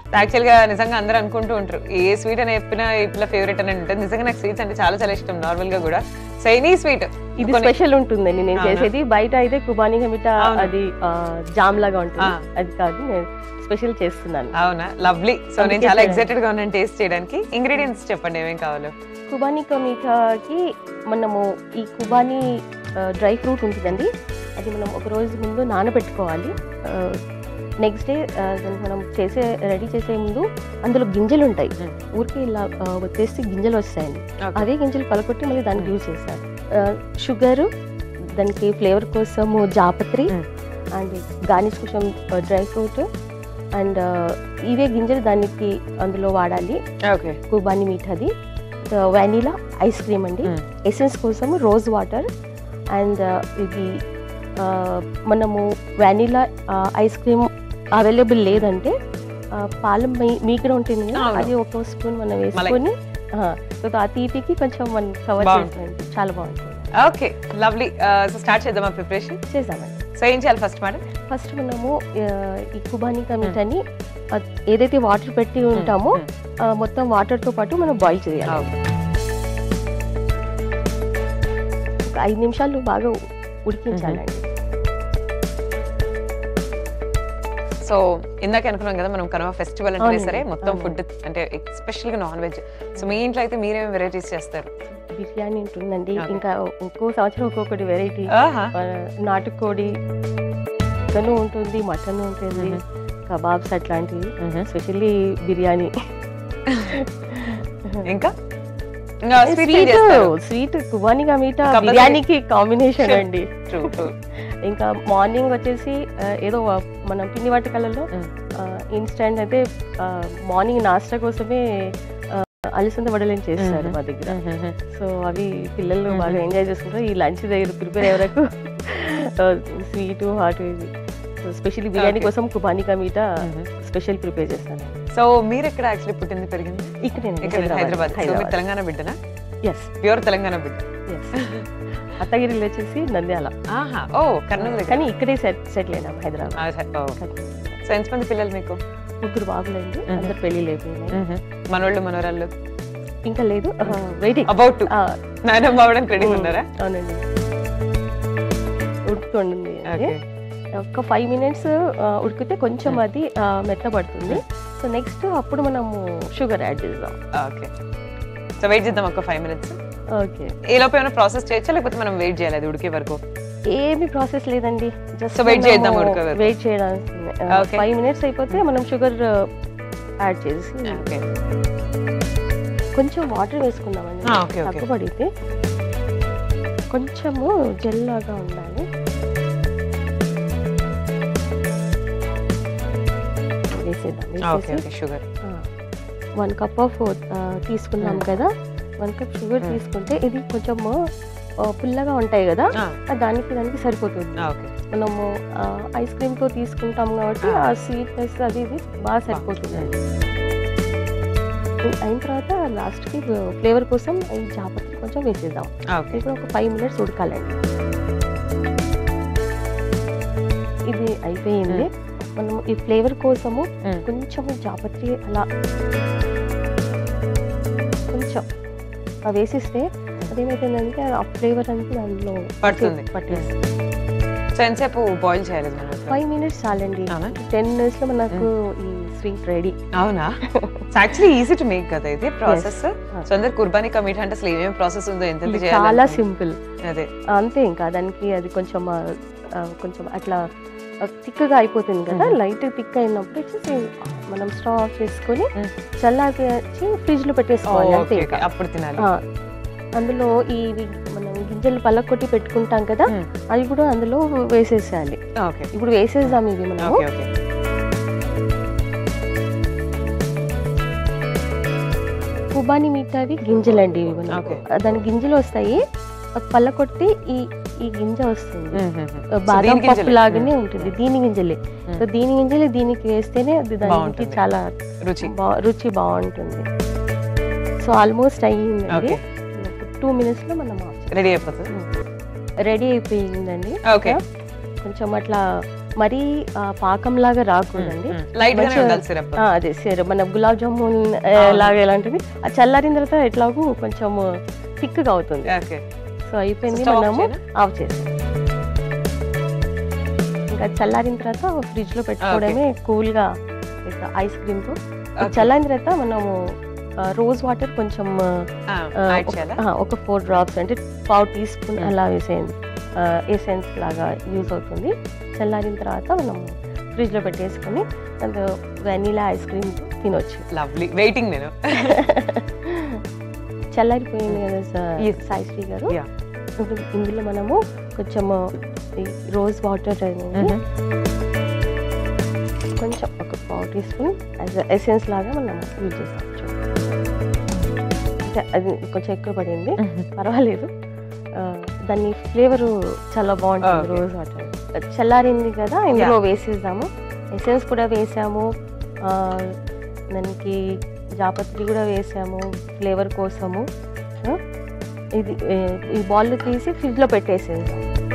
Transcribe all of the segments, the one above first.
Actual గా నిజంగా అందరూ అనుకుంటూ ఉంటారు ఏ స్వీట్ అని చెప్పినా ఇట్లా ఫేవరెట్ అని ఉంటుంది నిజంగా నాకు స్వీట్స్ అంటే చాలా చాలా ఇష్టం నార్మల్ గా కూడా సో ఎనీ స్వీట్ ఇది స్పెషల్ ఉంటుందండి నేను అవునా? చేసేది బయట అయితే కుబానీ మిఠా అవును. అది ఆ, జామ్ లాగా ఆ. ఉంటుంది అది కాదు నేను స్పెషల్ చేస్తున్నాను అవునా లవ్లీ సో నేను అందుకే చాలా చేయడానికి. ఎక్సైటెడ్ గా ఉన్నాను టేస్ట్ చేయడానికి ఇంగ్రీడియంట్స్ చెప్పండి ఏమేం కావాలో కుబానీ మీఠాకి మనము ఈ కుబానీ డ్రై ఫ్రూట్ ఉంటుందండి అది మనం ఒక రోజు ముందు నానబెట్టుకోవాలి నెక్స్ట్ డే దానికి మనం చేసే రెడీ చేసే ముందు అందులో గింజలు ఉంటాయి Hmm. ఊరికి ఇలా ఆ, వచ్చేసి గింజలు వస్తాయండి Okay. అవే గింజలు పలకొట్టి మళ్ళీ దానికి యూజ్ చేస్తారు షుగరు దానికి ఫ్లేవర్ కోసము జాపత్రి Hmm. అండ్ గార్నిష్ కోసం డ్రై ఫ్రూట్ అండ్ ఇవే గింజలు దానికి అందులో వాడాలి ఓకే కుబాని మీఠాది వెనీలా ఐస్ క్రీమ్ అండి Mm. ఎసెన్స్ కోసం రోజ్ వాటర్ అండ్ ఇది ఆ, మనము వెనీలా ఐస్ క్రీమ్ అవైలబుల్ లేదంటే ఆ, పాలం మీ మీగడ ఉంటుంది కదా, అవును. అది ఒక స్పూన్ మనం వేసుకొని ఆ, సో ఆ తీపికి కొంచెం మనం కవర్ బాగుంటుంది. చేస్తాం చాలా బాగుంటుంది ఓకే లవ్లీ సో స్టార్ట్ చేద్దామా ప్రిపరేషన్ చేసామండి సో ఏం చేయాలి ఫస్ట్ మేడం ఫస్ట్ మనము ఆ, ఈ కుబానికా మీఠాని ఆ, ఏదైతే వాటర్ పెట్టి ఉంటామో ఆ, మొత్తం వాటర్తో పాటు మనం బాయిల్ చేయాలి ఒక ఐదు నిమిషాలు బాగా ఉడికించాలండి సో ఇందాక అనుకున్నాం కదా మనం కనుమ ఫెస్టివల్ అంటే అవునండి, సరే మొత్తం అవునండి. ఫుడ్ అంటే ఎస్పెషల్ గా నాన్ వెజ్ సో మీ ఇంట్లో అయితే మీరేం వెరైటీస్ చేస్తారు బిర్యానీ ఉంటుందండి Okay. ఇంకా ఒక్కో సంవత్సరం ఒక్కొక్కటి వెరైటీ ఆహా నాటుకోడి చికెన్ ఉంటుంది మటన్ ఉంటుంది Mhm. కబాబ్స్ అట్లాంటివి స్పెషల్లీ బిర్యానీ ఇంకా ఇంకా స్వీట్ స్వీట్ స్వీట్ కుబానిగా మీట Compulsory. బిర్యానీకి కాంబినేషన్ Sure. అండి ట్రూ ట్రూ ఇంకా మార్నింగ్ వచ్చేసి ఆ, ఏదో వా- మనం పిండి వంటకాలలో Mm. ఇన్స్టెంట్ అయితే మార్నింగ్ నాస్టా కోసమే ఆ, అలసంద వడలని చేస్తారు Mhm. మా దగ్గర సో అవి పిల్లలు బాగా Mhm. ఎంజాయ్ చేస్తుంటారు ఈ లంచ్ దగ్గర ప్రిపేర్ అయ్యే వరకు స్వీట్ హాట్ ఇది సో స్పెషల్లీ బిర్యానీ Okay. కోసం కుబానికా మీట స్పెషల్ ప్రిపేర్ చేస్తాను సో మీరు ఎక్కడ యాక్చువల్లీ పుట్టింది పెరిగింది ఇక్కడ ఇక్కడ హైదరాబాద్ సో మీరు తెలంగాణ బిడ్డనా ఎస్ ప్యూర్ తెలంగాణ బిడ్డ ఎస్ అత్తగిరిలో వచ్చేసి నంద్యాల ఆహా ఓ కర్నూలు దగ్గర కానీ ఇక్కడే సెట్ సెటిల్ అయినాం హైదరాబాద్ సో ఎంతమంది పిల్లలు మీకు ముగ్గురు బాబులండి Mhm. అందరు పెళ్లి అయిపోయినాయి మనోళ్ళు మనోరాళ్ళు ఇంకా లేదు వెయిటింగ్ అబౌట్ టు నాయనమ్మ అవడానికి రెడీ ఉన్నారా అవునండి ఉడుకుతుంది అది. ఓకే ఒక ఫైవ్ మినిట్స్ ఉడికితే కొంచెం అది ఆ, మెత్తబడుతుంది సో నెక్స్ట్ అప్పుడు మనము షుగర్ యాడ్ చేద్దాం ఓకే సో వెయిట్ చేద్దాం ఒక ఫైవ్ మినిట్స్ ఓకే ఏ లోపు ఏమైనా ప్రాసెస్ చేయొచ్చా లేకపోతే మనం వెయిట్ చేయాలి అది ఉడికే వరకు ఏమి ప్రాసెస్ లేదండి జస్ట్ So wait చేద్దాం ఉడకే వరకు. వెయిట్ చేయడానికి Okay. ఫైవ్ మినిట్స్ అయిపోతే మనం షుగర్ యాడ్ చేసి ఓకే కొంచెం వాటర్ వేసుకుందామండి Ah, okay, okay. తగ్గుపడితే కొంచెము జెల్ లాగా ఉండాలి వేసేద్దాం ఓకే వేసేసి okay sugar one cup of తీసుకున్నాం Hmm. కదా వన్ కప్ షుగర్ Hmm. తీసుకుంటే ఇది కొంచెము ఆ, పుల్లగా ఉంటాయి కదా ఆ దానికి దానికి సరిపోతుంది ఓకే మనము ఐస్ క్రీమ్ తో తీసుకుంటాం కాబట్టి Ah. ఆ స్వీట్నెస్ అది ఇది బాగా సరిపోతుంది అయిన తర్వాత లాస్ట్ కి ఫ్లేవర్ కోసం ఈ జాపత్రి కొంచెం వేసేద్దాం ఓకే ఇప్పుడు ఒక ఫైవ్ మినిట్స్ ఉడకాలండి ఇది అయిపోయింది మనం ఈ ఫ్లేవర్ కోసము కొంచెం జాపత్రి అలా కొంచెం ఆ వేసిస్తే అదేమైతుందంటే ఆ ఫ్లేవర్ అంతా దానిలో పడుతుంది. పట్టేసి సో ఎంతసేపు బాయిల్ చేయాలి మనం అసలు? ఫైవ్ మినిట్స్ చాలండి అవునా? టెన్ మినిట్స్ లో మనకు ఈ స్వీట్ రెడీ అవునా యాక్చువల్లీ ఈజీ టు మేక్ కదా ఇది ప్రాసెస్ Ah. సో అందరు కుర్బానీ కమిట్ అంటే అసలు ఏమేమి ప్రాసెస్ ఉందో ఎంత ఎంత చేయాలి చాలా అనుకుంటే. సింపుల్ అదే అంతే ఇంకా దానికి అది కొంచెం ఆ, ఆ, కొంచెం అట్లా థిక్గా అయిపోతుంది కదా Mhm. లైట్ థిక్ అయినప్పుడు వచ్చేసి మనం స్టవ్ ఆఫ్ చేసుకొని Mm. చల్లార్చి ఫ్రిడ్జ్ లో పెట్టేసుకోవాలి అంతే ఓకే ఇంకా. అప్పుడు తినాలి ఆ, అందులో ఈ వి- మనం గింజలు పలకొట్టి పెట్టుకుంటాం కదా Mm. అవి కూడా అందులో వేసేసేయాలి ఓకే ఇప్పుడు వేసేద్దాం ఇవి మనము ఓకే ఓకే కుబాని మిగతావి గింజలండి ఇవి మనకు. Okay. ఆ, దాని గింజలు వస్తాయి ఆ పలకొట్టి ఈ ఈ గింజ వస్తుంది బాదం దీని పప్పు గింజలే. లాగానే ఉంటుంది దీని గింజలే సో దీని గింజలే దీనికి వేస్తేనే అది దానికి బాగుంటుంది. చాలా రుచి బా- రుచి బాగుంటుంది సో ఆల్మోస్ట్ అయ్యిందండి ఓకే టూ మినిట్స్ లో మనం రెడీ అయిపోతుంది రెడీ అయిపోయిందండి ఓకే కొంచెం అట్లా మరీ ఆ, పాకంలాగా రాకూడదండి లైట్ గానే మంచిగా- ఉండాలి సిరప్ ఆ, అదే సరే మన గులాబ్ జామున్ ఆ, అవును. లాగా ఎలాంటిది అది చల్లారిన తర్వాత ఎట్లాగూ కొంచెం థిక్గా అవుతుంది ఓకే సో అయిపోయింది Stove off మనము చేయనా? ఆఫ్ చేసాం ఇంకా చల్లారిన తర్వాత ఫ్రిడ్జ్ లో పెట్టుకోవడమే కూల్ గా ఐస్ క్రీమ్ తో Okay. చల్లారిన తర్వాత మనము రోజ్ వాటర్ కొంచెం ఆ, యాడ్ ఒక- చేయాలా ఆ, ఒక ఫోర్ డ్రాప్స్ అంటే పావు టీ స్పూన్ Mm. అలా వేసేయండి ఎసెన్స్ లాగా యూజ్ అవుతుంది చల్లారిన తర్వాత మనం ఫ్రిడ్జ్ లో పెట్టేసుకొని అండ్ వెనీలా ఐస్ క్రీమ్ తినొచ్చు లవ్లీ వెయిటింగ్ నేను చల్లారిపోయింది కదా సా- Yes. సాయిశ్రీ గారు Yeah. ఇప్పుడు ఇందులో మనము కొంచెం ఈ రోజ్ వాటర్ అనేది Mhm. కొంచెం ఒక పావు టీ స్పూన్ యాజ్ ఎసెన్స్ లాగా మనం యూజ్ చేసుకోవచ్చు అంటే అది కొంచెం ఎక్కువ పడింది పర్వాలేదు ఆ, దాని ఫ్లేవర్ చాలా బాగుంటుంది Okay. రోజ్ వాటర్ చల్లారింది కదా ఇందులో వేసేద్దాము ఎసెన్స్ కూడా వేసాము ఆ, దానికి జాపత్రి కూడా వేసాము ఫ్లేవర్ కోసము ఆ, ఇది ఏ, ఈ బాల్ తీసి ఫ్రిడ్జ్లో పెట్టేసేద్దాం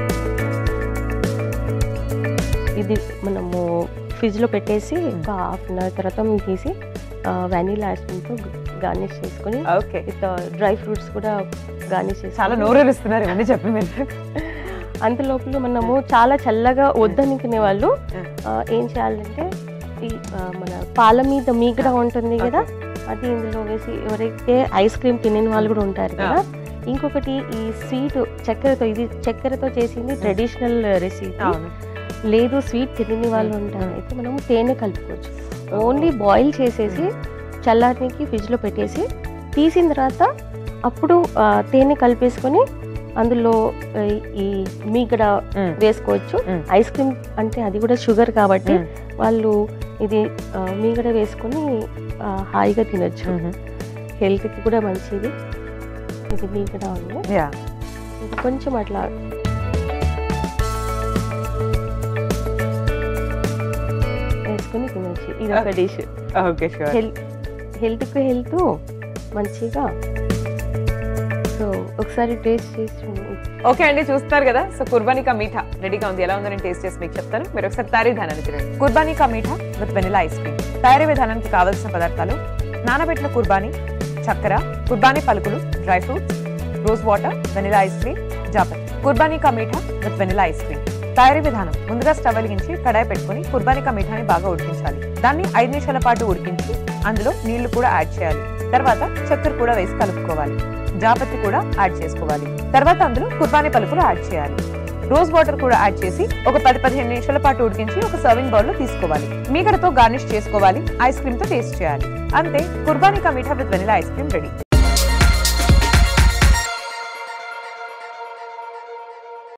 ఇది మనము ఫ్రిడ్జ్లో పెట్టేసి ఒక హాఫ్ అన్ అవర్ తర్వాత మనం తీసి వెనీలా ఐస్ క్రీమ్తో గార్నిష్ చేసుకొని ఓకే విత్ డ్రై ఫ్రూట్స్ కూడా గార్నిష్ చేసి చాలా నోరేరుస్తున్నారు ఇవన్నీ చెప్పి మీరు అంత లోపల మనము చాలా చల్లగా వద్దనుకునే వాళ్ళు Mm. ఆ, ఏం చేయాలంటే ఈ ఆ, మన పాల మీద మీగడ ఉంటుంది కదా అది ఇందులో వేసి ఎవరైతే ఐస్ క్రీమ్ తినని వాళ్ళు కూడా ఉంటారు కదా ఇంకొకటి ఈ స్వీట్ చక్కెరతో ఇది చక్కెరతో చేసింది ట్రెడిషనల్ రెసిపీ అవును లేదు స్వీట్ తినని వాళ్ళు Mm. ఉంటారు Mm. అయితే మనము తేనె కలుపుకోవచ్చు ఓన్లీ బాయిల్ చేసేసి చల్లారికి ఫ్రిడ్జ్లో పెట్టేసి తీసిన తర్వాత అప్పుడు ఆ, తేనె కలిపేసుకొని అందులో ఆ, ఈ మీగడ Mm. వేసుకోవచ్చు Mm. ఐస్ క్రీమ్ అంటే అది కూడా షుగర్ కాబట్టి Mm. వాళ్ళు ఇది ఆ, మీగడ వేసుకొని ఆ, హాయిగా తినొచ్చు హెల్త్కి కూడా మంచిది ఇది మీగడ ఉంది యా ఇది కొంచెం అట్లా వేసుకొని తినొచ్చు ఇది ఒక డిష్ ఓకే షూర్ హెల్త్ హెల్త్కి హెల్త్ మంచిగా సో ఒకసారి టేస్ట్ చేసి చూడండి. ఓకే అండి చూస్తారు కదా సో కుర్బానీ కా మీఠా రెడీగా ఉంది ఎలా ఉందో నేను టేస్ట్ చేసి మీకు చెప్తాను మీరు ఒకసారి తయారీ విధానాన్ని చూడండి qubani ka meetha with vanilla ice cream తయారీ విధానానికి కావాల్సిన పదార్థాలు నానబెట్టిన కుర్బానీ చక్కెర కుర్బానీ పలుకులు dry fruits rose water vanilla ice cream జాపత్ qubani ka meetha with vanilla ice cream తయారీ విధానం ముందుగా స్టవ్ వెలిగించి కడాయి పెట్టుకొని కుర్బానీ కా మీఠాని బాగా ఉడికించాలి దాన్ని ఐదు నిమిషాల పాటు ఉడికించి అందులో నీళ్లు కూడా యాడ్ చేయాలి తర్వాత చక్కెర కూడా వేసి కలుపుకోవాలి జాపత్తి కూడా యాడ్ చేసుకోవాలి తర్వాత అందులో కుర్బానీ పలుకులు యాడ్ చేయాలి రోజ్ వాటర్ కూడా యాడ్ చేసి ఒక పది పదిహేను నిమిషాల పాటు ఉడికించి ఒక సర్వింగ్ బౌల్ లో తీసుకోవాలి మీగడతో గార్నిష్ చేసుకోవాలి ఐస్ క్రీమ్ తో టేస్ట్ చేయాలి అంతే qubani ka meetha with vanilla ice cream ready